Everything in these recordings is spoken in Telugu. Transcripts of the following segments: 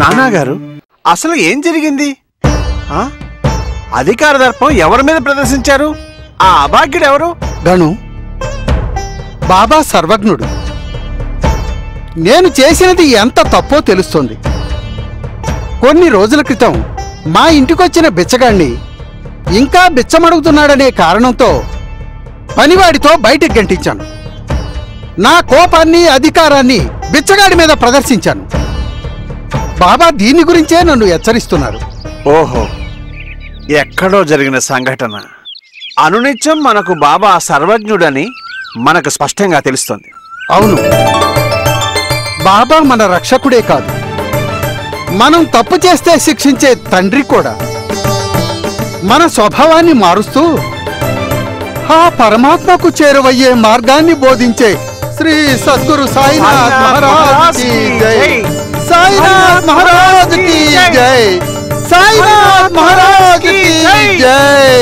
నానాగారు అసలు ఏం జరిగింది ఆ? అధికార దర్పం ఎవరి మీద ప్రదర్శించారు ఆ అభాగ్యుడు ఎవరు గను బాబా సర్వజ్ఞుడు నేను చేసినది ఎంత తప్పో తెలుస్తుంది కొన్ని రోజుల క్రితం మా ఇంటికొచ్చిన బిచ్చగాణ్ణి ఇంకా బిచ్చమడుగుతున్నాడనే కారణంతో పనివాడితో బయటికి గంటించాను నా కోపాన్ని అధికారాన్ని బిచ్చగాడి మీద ప్రదర్శించాను బాబా దీని గురించే నన్ను హెచ్చరిస్తున్నారు ఓహో ఎక్కడో జరిగిన సంఘటన అనునిత్యం మనకు బాబా సర్వజ్ఞుడని మనకు స్పష్టంగా తెలుస్తుంది అవును బాబా మన రక్షకుడే కాదు మనం తప్పు చేస్తే శిక్షించే తండ్రి కూడా మన స్వభావాన్ని మారుస్తూ ఆ పరమాత్మకు చేరువయ్యే మార్గాన్ని బోధించే శ్రీ సద్గురు సాయినాథ్ మహారాజ్ కి జై సాయినాథ్ మహారాజ్ కి జై సాయినాథ్ మహారాజ్ కి జై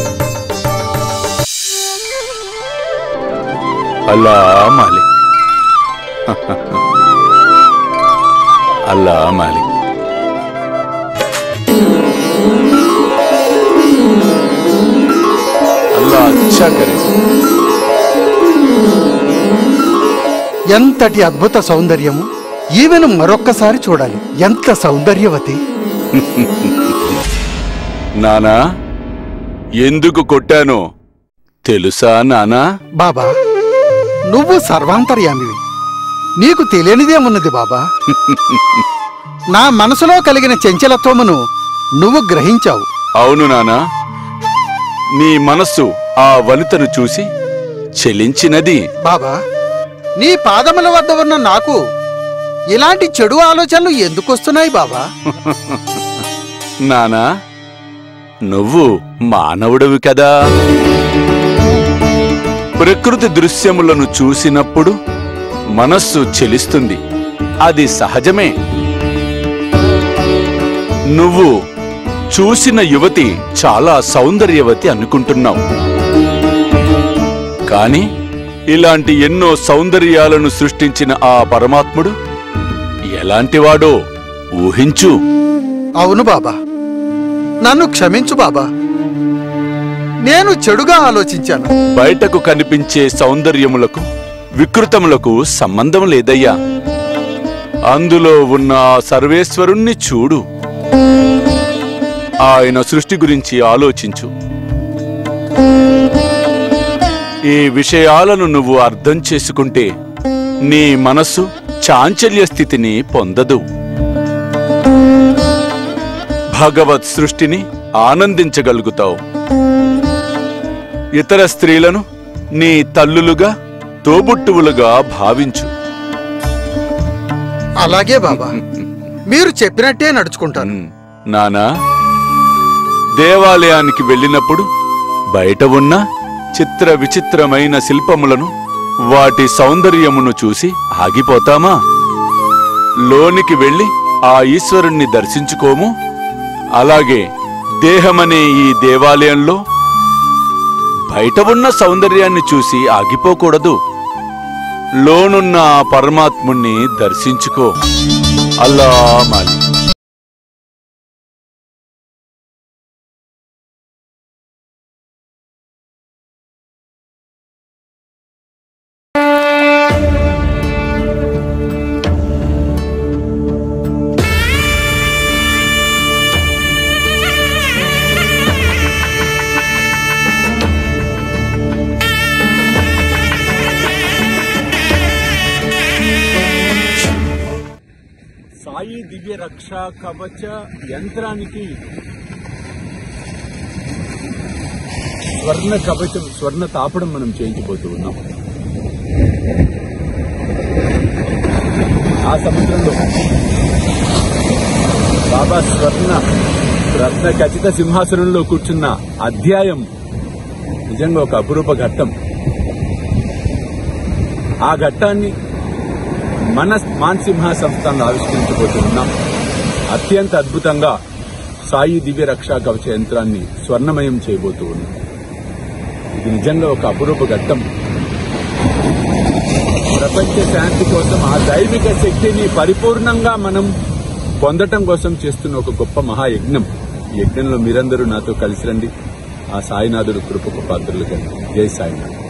అల్లా మాలిక్ అల్లా మాలిక్ అల్లా అచ్చా కరే ఎంతటి అద్భుత సౌందర్యము ఈమెను మరొక్కసారి చూడాలి ఎంత సౌందర్యవతి నానా ఎందుకు కొట్టానో తెలుసా నానా బాబా నువ్వు సర్వాంతర్యామివి నీకు తెలియనిదేమున్నది బాబా నా మనసులో కలిగిన చంచలత్వమును నువ్వు గ్రహించావు అవును నానా నీ మనస్సు ఆ వనితను చూసి చెలించినది బాబా నీ పాదముల వద్ద ఉన్న నాకు ఇలాంటి చెడు ఆలోచనలు ఎందుకు వస్తున్నాయి బాబా నానా నువ్వు మానవుడివి కదా ప్రకృతి దృశ్యములను చూసినప్పుడు మనస్సు చెలిస్తుంది అది సహజమే నువ్వు చూసిన యువతి చాలా సౌందర్యవతి అనుకుంటున్నావు కాని ఇలాంటి ఎన్నో సౌందర్యాలను సృష్టించిన ఆ పరమాత్ముడు ఎలాంటివాడో ఊహించు అవును బాబా నన్ను క్షమించు బాబా నేను చెడుగా ఆలోచించాను బయటకు కనిపించే సౌందర్యములకు వికృతములకు సంబంధం లేదయ్యా అందులో ఉన్న ఆ సర్వేశ్వరుణ్ణి చూడు ఆయన సృష్టి గురించి ఆలోచించు ఈ విషయాలను నువ్వు అర్థం చేసుకుంటే నీ మనస్సు చాంచల్య స్థితిని పొందదు భగవత్ సృష్టిని ఆనందించగలుగుతావు ఇతర స్త్రీలను నీ తల్లులుగా తోబుట్టువులుగా భావించు అలాగే బాబా మీరు చెప్పినట్టే నడుచుకుంటాను ఉమ్, నానా దేవాలయానికి వెళ్ళినప్పుడు బయట ఉన్న చిత్ర విచిత్రమైన శిల్పములను వాటి సౌందర్యమును చూసి ఆగిపోతామా లోనికి వెళ్ళి ఆ ఈశ్వరుణ్ణి దర్శించుకోము అలాగే దేహమనే ఈ దేవాలయంలో బయట ఉన్న సౌందర్యాన్ని చూసి ఆగిపోకూడదు లోనున్న ఆ పరమాత్ముణ్ణి దర్శించుకో అల్లా మాలి సాయి దివ్య రక్ష కవచ యంత్రానికి స్వర్ణ కవచం స్వర్ణ తాపడం మనం చేయించబోతూ ఉన్నాం ఆ సముద్రంలో బాబా స్వర్ణ రత్న ఖచ్చిత సింహాసనంలో కూర్చున్న అధ్యాయం నిజంగా ఒక అపురూప ఘట్టం ఆ ఘట్టాన్ని మన మాన్సింహ సంస్థను ఆవిష్కరించబోతున్నాం అత్యంత అద్భుతంగా సాయి దివ్య రక్షా కవచ యంత్రాన్ని స్వర్ణమయం చేయబోతూ ఉన్నాం ఇది నిజంగా ఒక అపురూప ఘట్టం ప్రపంచ శాంతి కోసం ఆ దైవిక శక్తిని పరిపూర్ణంగా మనం పొందటం కోసం చేస్తున్న ఒక గొప్ప మహాయజ్ఞం ఈ యజ్ఞంలో మీరందరూ నాతో కలిసి రండి ఆ సాయినాథుడు కృపకు పాత్రలు కండి జై సాయినాథ్